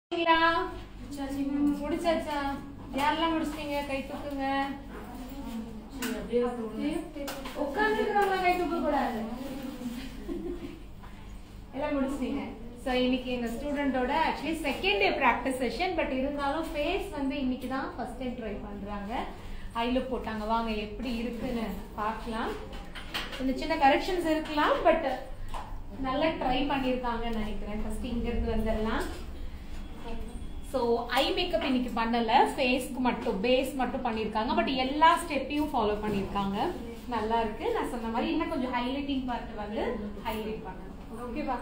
முடிச்சிங்களா ம், முடிச்சாச்சா யாரெல்லாம் முடிச்சிட்டீங்க கை தூக்குங்க உட்காந்துருக்கிறவங்க கை தூக்க கூடாது எல்லாம் முடிச்சிட்டீங்க ஸோ இன்னைக்கு எங்க ஸ்டூடெண்டோட actually second day practice session but இருந்தாலும் ஃபேஸ் வந்து இன்னைக்கு தான் ஃபர்ஸ்ட் டைம் ட்ரை பண்றாங்க ஐல போட்டாங்க வாங்க எப்படி இருக்குன்னு பார்க்கலாம் இந்த சின்ன கரெக்ஷன்ஸ் இருக்கலாம் பட் நல்லா ட்ரை பண்ணியிருக்காங்கன்னு நினைக்கிறேன் ஃபர்ஸ்ட் இங்க இருந்து வந்துடலாம் ஸோ ஐ மேக்கப் இன்னைக்கு பண்ணல ஃபேஸ்க்கு மட்டும் பேஸ் மட்டும் பண்ணியிருக்காங்க பட் எல்லா ஸ்டெப்பையும் ஃபாலோ பண்ணியிருக்காங்க நல்லா இருக்கு நான் சொன்ன மாதிரி இன்னும் கொஞ்சம் ஹைலைட்டிங் பார்ட் வந்து ஹைலைட் பண்ணணும் ஓகேவா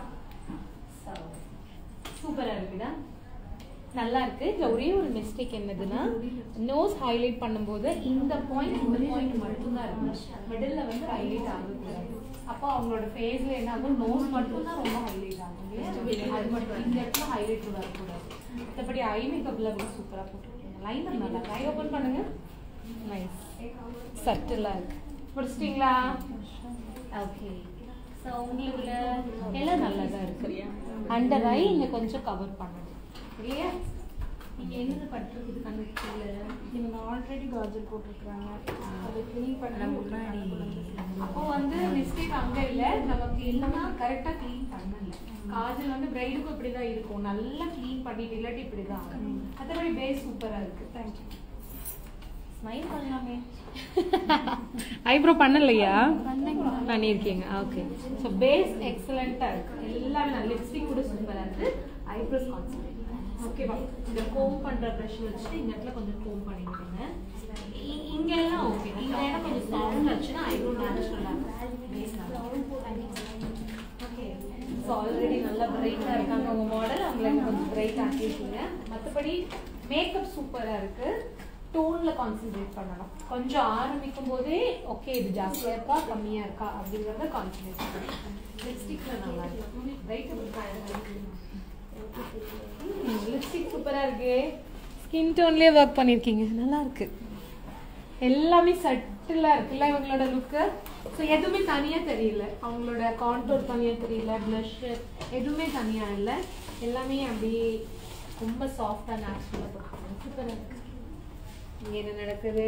சூப்பரா இருக்குதா நல்லா இருக்கு இதுல ஒரே ஒரு மிஸ்டேக் என்னதுன்னா நோஸ் ஹைலைட் பண்ணும்போது இந்த பாயிண்ட் இந்த பாயிண்ட் மட்டும்தான் இருக்கு மிடில்ல வந்து ஹைலைட் ஆகக்கூடாது அப்போ அவங்களோட ஃபேஸ்ல என்ன ஆகும் நோஸ் மட்டும் தான் ரொம்ப ஹைலைட் ஆகும் இல்லையா? அது மட்டும் இந்த இடத்துல ஹைலைட் வரக்கூடாது மற்றபடி ஐ மேக்கப்ல கூட சூப்பரா போட்டுருக்கீங்க லைனர் நல்லா ஐ ஓபன் பண்ணுங்க நைஸ் சட்டிலா இருக்கு முடிச்சிட்டீங்களா ஓகே ஸோ உங்களுக்கு எல்லாம் நல்லதா இருக்கு அண்டர் ஐ இன்னும் கொஞ்சம் கவர் பண்ணணும் இல்லையா நீங்க என்னது பட்டிருக்குது கண்ணுக்குள்ள இவங்க ஆல்ரெடி காஜல் போட்டிருக்காங்க அதை க்ளீன் பண்ண முன்னாடி அப்போ வந்து மிஸ்டேக் அங்க இல்ல நமக்கு இல்லைன்னா கரெக்டா க்ளீன் பண்ணல காஜல் வந்து பிரைடுக்கும் இப்படிதான் இருக்கும் நல்லா க்ளீன் பண்ணிட்டு இல்லாட்டி இப்படிதான் மற்றபடி பேஸ் சூப்பரா இருக்கு தேங்க்யூ ஸ்மைல் பண்ணலாமே ஐப்ரோ பண்ணலையா பண்ணியிருக்கீங்க ஓகே ஸோ பேஸ் எக்ஸலண்டா இருக்கு எல்லாமே நல்ல லிப்ஸ்டிக் கூட சூப்பரா இருக்கு ஐப்ரோஸ் கான்சென்ட்ரேட் ஓகேவா இந்த கோம் பண்ற ப்ரஷ் வச்சுட்டு இந்த இடத்துல கொஞ்சம் கோம் பண்ணிக்கிடுங்க இ- இங்க எல்லாம் ஓகே இந்த இடம் கொஞ்சம் சவுண்ட் வச்சுன்னா ஐப்ரோ நேச்சுரலா இருக்கும் பேஸ் நல்லா ஓகே ஸோ ஆல்ரெடி நல்லா பிரைட்டா இருக்காங்க உங்க மாடல் அவங்கள இன்னும் கொஞ்சம் பிரைட் ஆக்கியிருக்கீங்க மற்றபடி மேக்கப் சூப்பரா இருக்கு டோன்ல கான்சென்ட்ரேட் பண்ணணும் கொஞ்சம் ஆரம்பிக்கும் போதே ஓகே இது ஜாஸ்தியா இருக்கா கம்மியா இருக்கா அப்படிங்கறத கான்சென்ட்ரேட் பண்ணணும் லிப்ஸ்டிக்ல நல்லா இருக்கு பிரைட் லிப்ஸ்டிக் சூப்பரா இருக்கு ஸ்கின் டோன்லயே ஒர்க் பண்ணிருக்கீங்க நல்லா இருக்கு எல்லாமே சட்டிலா இருக்குல்ல இவங்களோட லுக்கு ஸோ எதுவுமே தனியா தெரியல அவங்களோட கான்டோர் தனியா தெரியல ப்ளஷ் எதுவுமே தனியா இல்ல எல்லாமே அப்படியே ரொம்ப சாஃப்டா நேச்சுரலா போட்டுருக்காங்க சூப்பரா இருக்கு இங்க என்ன நடக்குது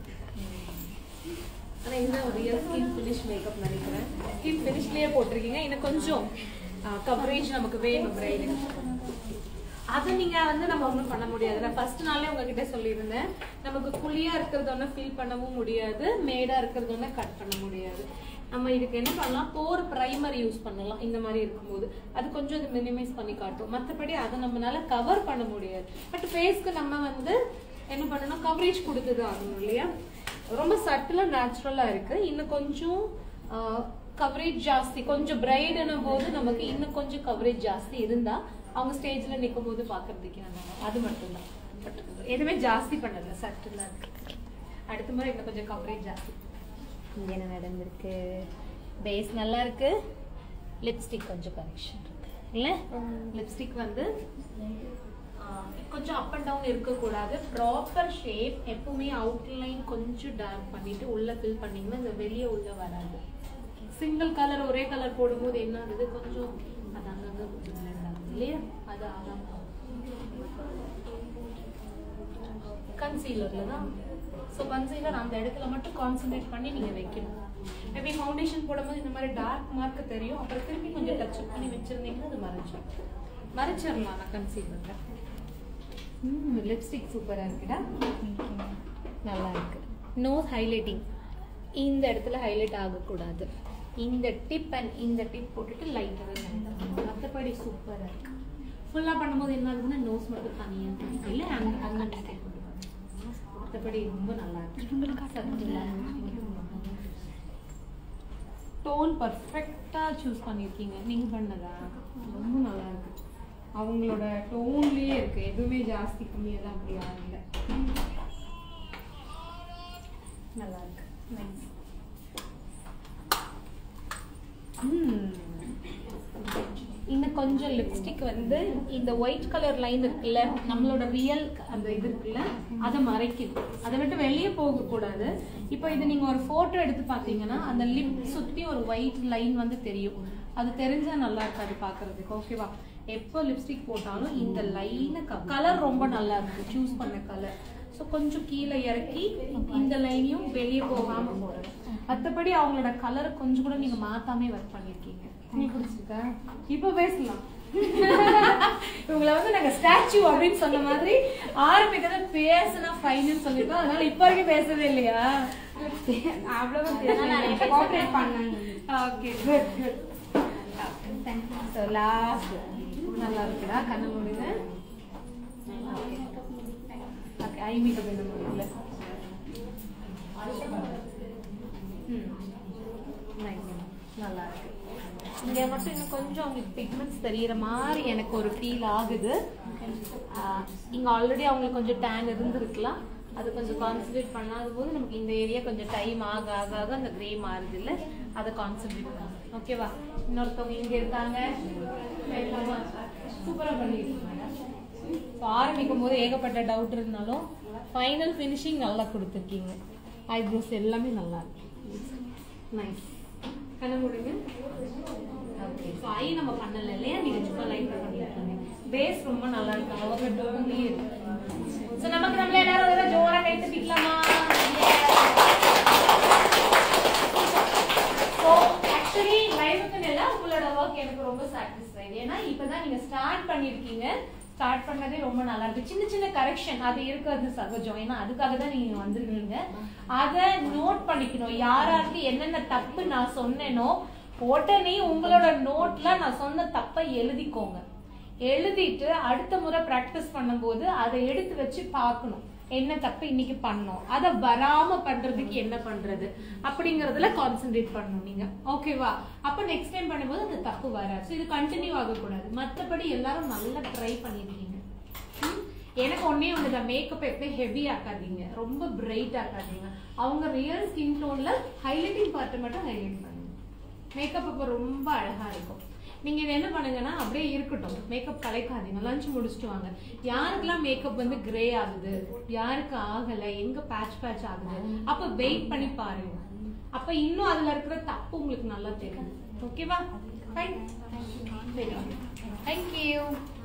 ஆனா இதுதான் ஒரு ரியல் ஸ்கின் ஃபினிஷ் மேக்கப் நினைக்கிறேன் ஸ்கின் ஃபினிஷ்லயே போட்டிருக்கீங்க இன்னும் கொஞ்சம் கவரேஜ் நமக்கு வேணும் பிரைடு அது நீங்க வந்து நம்ம ஒண்ணும் பண்ண முடியாது நான் ஃபர்ஸ்ட் நாளே உங்ககிட்ட சொல்லியிருந்தேன் நமக்கு குழியா இருக்கிறது ஒன்றும் ஃபில் பண்ணவும் முடியாது மேடா இருக்கிறது ஒன்றும் கட் பண்ண முடியாது நம்ம இதுக்கு என்ன பண்ணலாம் போர் பிரைமர் யூஸ் பண்ணலாம் இந்த மாதிரி இருக்கும்போது அது கொஞ்சம் இது மினிமைஸ் பண்ணி காட்டும் மற்றபடி அதை நம்மளால கவர் பண்ண முடியாது பட் ஃபேஸ்க்கு நம்ம வந்து என்ன பண்ணணும் கவரேஜ் கொடுத்துதான் ஆகணும் இல்லையா ரொம்ப சட்டிலா நேச்சுரலா இருக்கு இன்னும் கொஞ்சம் கவரேஜ் ஜாஸ்தி கொஞ்சம் பிரைடுன்னும் போது நமக்கு இன்னும் கொஞ்சம் கவரேஜ் ஜாஸ்தி இருந்தா அவங்க ஸ்டேஜ்ல நிற்கும் போது பாக்குறதுக்கு நல்லா இருக்கும். அது மட்டும்தான் பட் எதுவுமே ஜாஸ்தி பண்ணல சட்டிலா இருக்கு அடுத்த முறை இன்னும் கொஞ்சம் கவரேஜ் ஜாஸ்தி இங்க என்ன நடந்திருக்கு பேஸ் நல்லா இருக்கு லிப்ஸ்டிக் கொஞ்சம் கரெக்ஷன் இருக்கு இல்ல லிப்ஸ்டிக் வந்து ஆஹ், கொஞ்சம் அப் அண்ட் டவுன் இருக்கக்கூடாது ப்ராப்பர் ஷேப் எப்பவுமே அவுட்லைன் கொஞ்சம் டார்க் பண்ணிட்டு உள்ள ஃபில் பண்ணீங்கன்னா இந்த வெளியே உள்ள வராது சிங்கிள் கலர் ஒரே கலர் போடும்போது என்ன ஆகுது கொஞ்சம் அது அங்கங்க கொஞ்சம் blend ஆகுது இல்லையா அது ஆகாம கன்சீலர்ல தான் ஸோ கன்சீலர் அந்த இடத்துல மட்டும் கான்சென்ட்ரேட் பண்ணி நீங்க வைக்கணும் மேபி ஃபவுண்டேஷன் போடும்போது இந்த மாதிரி டார்க் மார்க் தெரியும் அப்புறம் திருப்பி கொஞ்சம் டச் பண்ணி வச்சிருந்தீங்கன்னா அது மறைச்சிடும் மறைச்சிடலாம் நான் கன்சீலர்ல ம் லிப்ஸ்டிக் சூப்பரா இருக்குடா நல்லா இருக்கு நோஸ் ஹைலைட்டிங் இந்த இடத்துல ஹைலைட் ஆகக்கூடாது இந்த டிப் அண்ட் இந்த டிப் போட்டுட்டு லைட்டாக மற்றபடி சூப்பராக இருக்கு ஃபுல்லாக பண்ணும்போது என்ன ஆகுதுன்னா நோஸ் மட்டும் தனியாக தெரியும் இல்லை அங்கே அங்கே மிஸ்டேக் மற்றபடி ரொம்ப நல்லா இருக்கு டோன் பர்ஃபெக்டாக சூஸ் பண்ணியிருக்கீங்க நீங்கள் பண்ணதா ரொம்ப நல்லா இருக்கு அவங்களோட டோன்லயே இருக்கு எதுவுமே ஜாஸ்தி கம்மியாக தான் அப்படி ஆகல நல்லா இருக்கு நைஸ் இன்னும் கொஞ்சம் லிப்ஸ்டிக் வந்து இந்த ஒயிட் கலர் லைன் இருக்குல்ல நம்மளோட ரியல் அந்த இது இருக்குல்ல அதை மறைக்குது அதை விட்டு வெளியே போக கூடாது இப்போ இது நீங்க ஒரு போட்டோ எடுத்து பார்த்தீங்கன்னா அந்த லிப் சுத்தி ஒரு ஒயிட் லைன் வந்து தெரியும் அது தெரிஞ்சா நல்லா இருக்காது பார்க்கிறதுக்கு ஓகேவா எப்போ லிப்ஸ்டிக் போட்டாலும் இந்த லைனை கலர் ரொம்ப நல்லா இருக்கு சூஸ் பண்ண கலர் ஸோ கொஞ்சம் கீழே இறக்கி இந்த லைனையும் வெளியே போகாம போடணும் மற்றபடி அவங்களோட கலரை கொஞ்சம் கூட நீங்க மாத்தாமே ஒர்க் பண்ணிருக்கீங்க நீ பிடிச்சிருக்கா இப்போ பேசலாம் இவங்கள வந்து நாங்க ஸ்டாச்சு அப்படின்னு சொன்ன மாதிரி ஆரம்பிக்கிறத பேசுனா ஃபைனல் சொல்லிருக்கோம் அதனால இப்ப வரைக்கும் பேசவே இல்லையா அவ்வளவு கோஆப்ரேட் பண்ணாங்க okay good good so last நல்லா இருக்குடா கண்ணு முடியுது ஓகே ஐ மேக்கப் என்ன முடியல ம் Nice. நல்லா இருக்கு இங்க மட்டும் இன்னும் கொஞ்சம் அவங்களுக்கு பிக்மெண்ட்ஸ் தெரியற மாதிரி எனக்கு ஒரு ஃபீல் ஆகுது ஆஹ் இங்க ஆல்ரெடி அவங்களுக்கு கொஞ்சம் டேன் இருந்திருக்கலாம் அது கொஞ்சம் கான்சென்ட்ரேட் பண்ணாத போது நமக்கு இந்த ஏரியா கொஞ்சம் டைம் ஆக ஆக ஆக அந்த கிரே மாறுது இல்ல அதை கான்சென்ட்ரேட் பண்ணணும் ஓகேவா இன்னொருத்தவங்க இங்க இருக்காங்க சூப்பரா பண்ணிருக்காங்க ஸோ ஆரம்பிக்கும் போது ஏகப்பட்ட டவுட் இருந்தாலும் ஃபைனல் ஃபினிஷிங் நல்லா கொடுத்துருக்கீங்க ஐப்ரோஸ் எல்லாமே நல்லா இருக்கு நைஸ் கண்ண முடியுங்க ஓகே ஸோ ஐ நம்ம பண்ணல இல்லையா நீங்க சும்மா லைட் பண்ணிருக்கீங்க பேஸ் ரொம்ப நல்லா இருக்கு அவங்க டோன்லயே இருக்கு ஸோ நமக்கு நம்மள எல்லாரும் ஒரு ஜோரா கை தட்டிக்கலாமா ஸோ ஆக்சுவலி லைவுக்கு எல்லாம் உங்களோட ஒர்க் எனக்கு ரொம்ப சாட்டிஸ்ஃபைடு ஏன்னா இப்பதான் நீங்க ஸ்டார்ட் பண்ணிருக்கீங்க ஸ்டார்ட் பண்ணதே ரொம்ப நல்லா இருக்கு சின்ன சின்ன கரெக்ஷன் அது இருக்கிறது சகஜம் ஏன்னா அதுக்காக தான் நீங்க வந்திருக்கீங்க அதை நோட் பண்ணிக்கணும் யாராருக்கு என்னென்ன தப்பு நான் சொன்னேனோ உடனே உங்களோட நோட்ல நான் சொன்ன தப்பை எழுதிக்கோங்க எழுதிட்டு அடுத்த முறை ப்ராக்டிஸ் பண்ணும்போது அதை எடுத்து வச்சு பார்க்கணும் என்ன தப்பு இன்னைக்கு பண்ணோம் அதை வராம பண்றதுக்கு என்ன பண்றது அப்படிங்கறதுல கான்சென்ட்ரேட் பண்ணணும் நீங்க ஓகேவா அப்ப நெக்ஸ்ட் டைம் பண்ணும்போது அந்த தப்பு வராது So இது கண்டினியூ ஆகக்கூடாது மத்தபடி எல்லாரும் நல்லா ட்ரை பண்ணிருக்கீங்க ம்? எனக்கு ஒன்னே ஒண்ணுதான் மேக்கப் எப்பவுமே ஹெவி ஆக்காதீங்க ரொம்ப பிரைட் ஆக்காதீங்க அவங்க ரியல் ஸ்கின் டோன்ல ஹைலைட்டிங் பார்ட்டை மட்டும் ஹைலைட் பண்ணுங்க மேக்கப் அப்போ ரொம்ப அழகா இருக்கும் நீங்க இதை என்ன பண்ணுங்கன்னா அப்படியே இருக்கட்டும் மேக்கப் கலைக்காதீங்க லஞ்ச் முடிச்சுட்டு வாங்க யாருக்கெல்லாம் மேக்கப் வந்து கிரே ஆகுது யாருக்கு ஆகல எங்க பேட்ச் பேட்ச் ஆகுது அப்ப வெயிட் பண்ணி பாருங்க அப்ப இன்னும் அதுல இருக்கிற தப்பு உங்களுக்கு நல்லா தெரியும் ஓகேவா ஃபைன் தேங்க்யூ